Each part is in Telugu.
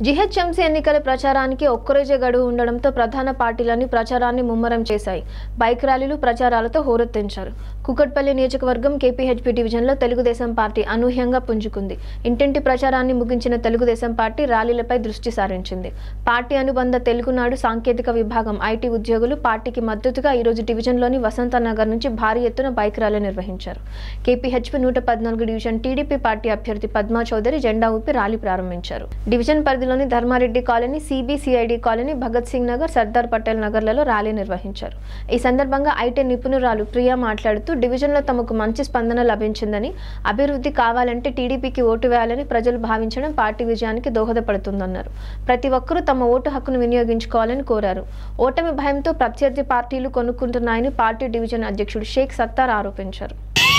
జీహెచ్ఎంసీ ఎన్నికల ప్రచారానికి ఒక్కరోజే గడువు ఉండడంతో ప్రధాన పార్టీలన్నీ ప్రచారాన్ని ముమ్మరం చేశాయి బైక్ ర్యాలీలు ప్రచారాలతో హోరెత్తించారు కుకట్పల్లి నియోజకవర్గం కేపీహెచ్పీ డివిజన్లో తెలుగుదేశం పార్టీ అనూహ్యంగా పుంజుకుంది ఇంటింటి ప్రచారాన్ని ముగించిన తెలుగుదేశం పార్టీ ర్యాలీలపై దృష్టి సారించింది పార్టీ అనుబంధ తెలుగునాడు సాంకేతిక విభాగం ఐటీ ఉద్యోగులు పార్టీకి మద్దతుగా ఈరోజు డివిజన్లోని వసంత నగర్ నుంచి భారీ ఎత్తున బైక్ ర్యాలీ నిర్వహించారు కేపీహెచ్పీ నూట పద్నాలుగు డివిజన్ టీడీపీ పార్టీ అభ్యర్థి పద్మా చౌదరి జెండా ఊపి ర్యాలీ ప్రారంభించారు డివిజన్ పరిధిలోని Dharmareddy colony CBCID colony Bhagat Singh Nagar Sardar Patel నగర్లలో ర్యాలీ నిర్వహించారు ఈ సందర్భంగా ఐటీ నిపుణురాలు ప్రియా మాట్లాడుతూ డివిజన్లో తమకు మంచి స్పందన లభించిందని అభివృద్ధి కావాలంటే టీడీపీకి ఓటు వేయాలని ప్రజలు భావించడం పార్టీ విజయానికి దోహదపడుతుందన్నారు ప్రతి ఒక్కరూ తమ ఓటు హక్కును వినియోగించుకోవాలని కోరారు ఓటమి భయంతో ప్రత్యర్థి పార్టీలు కొనుక్కుంటున్నాయని పార్టీ డివిజన్ అధ్యక్షుడు షేక్ సత్తార్ ఆరోపించారు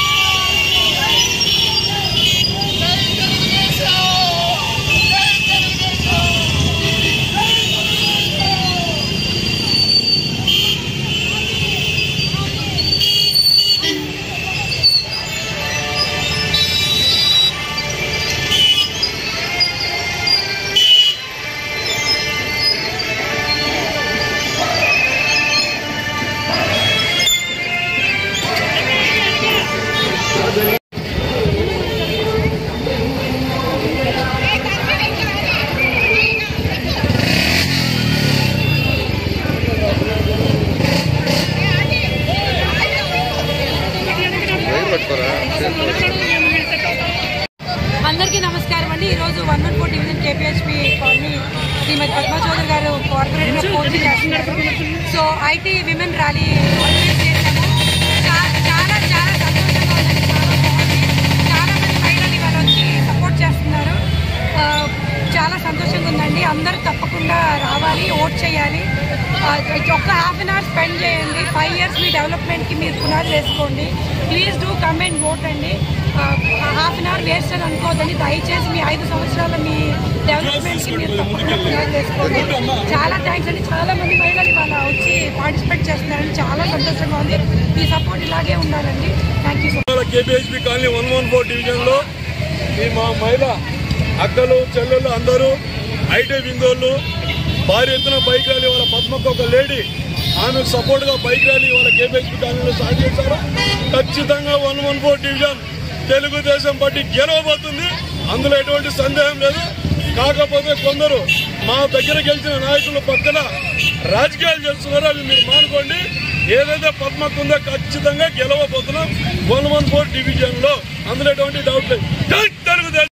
అందరికీ నమస్కారం అండి ఈరోజు one one four division KPHB colony Shrimati Padma Chowdary garu corporate పోటీ చేస్తున్నారు so IT women rally organise చేశాము చా- చాలా చాలా సంతోషంగా ఉందండి చాలా బాగుంది చాలా మంది మహిళలు ఇవాళ వచ్చి సపోర్ట్ చేస్తున్నారు ఆ, చాలా సంతోషంగా ఉందండి అందరూ తప్పకుండా రావాలి ఓట్ చేయాలి ఆ, ఒక్క హాఫ్ అన్ అవర్ స్పెండ్ చేయండి ఫైవ్ ఇయర్స్ మీ డెవలప్మెంట్కి మీరు పునాది వేసుకోండి please do come and vote అండి హాఫ్ అన్ అవర్ వేస్ట్ అని అనుకోవద్దండి దయచేసి మీ ఐదు సంవత్సరాల మీ డెవలప్మెంట్కి మీరు తప్పకుండా పునాది వేసుకోండి చాలా థ్యాంక్స్ అండి చాలా మంది మహిళలు ఇవాళ వచ్చి పార్టిసిపేట్ చేస్తున్నారండి చాలా సంతోషంగా ఉంది మీ సపోర్ట్ ఇలాగే ఉండాలండి థ్యాంక్ యూ సో ఇవాళ KPHB colony one one four division లో ఈ మా మహిళ అక్కలు చెల్లెళ్ళు అందరూ ఐటీ విందోళ్ళు భారీ ఎత్తున బైక్ ర్యాలీ వాళ్ళ పద్మకు ఒక లేడీ ఆమెకు సపోర్ట్ గా బైక్ ర్యాలీ వాళ్ళ కేపీహెచ్పి కాలనీలో స్టార్ట్ చేశారు ఖచ్చితంగా one one four division Telugu Desam party గెలవబోతుంది అందులో ఎటువంటి సందేహం లేదు కాకపోతే కొందరు మా దగ్గర గెలిచిన నాయకుల పక్కన రాజకీయాలు చేస్తున్నారు అవి మీరు మానుకోండి ఏదైతే పద్మకు ఉందో ఖచ్చితంగా గెలవబోతున్నాం వన్ వన్ ఫోర్ డివిజన్ లో అందులో ఎటువంటి డౌట్ లేదు జై తెలుగుదేశం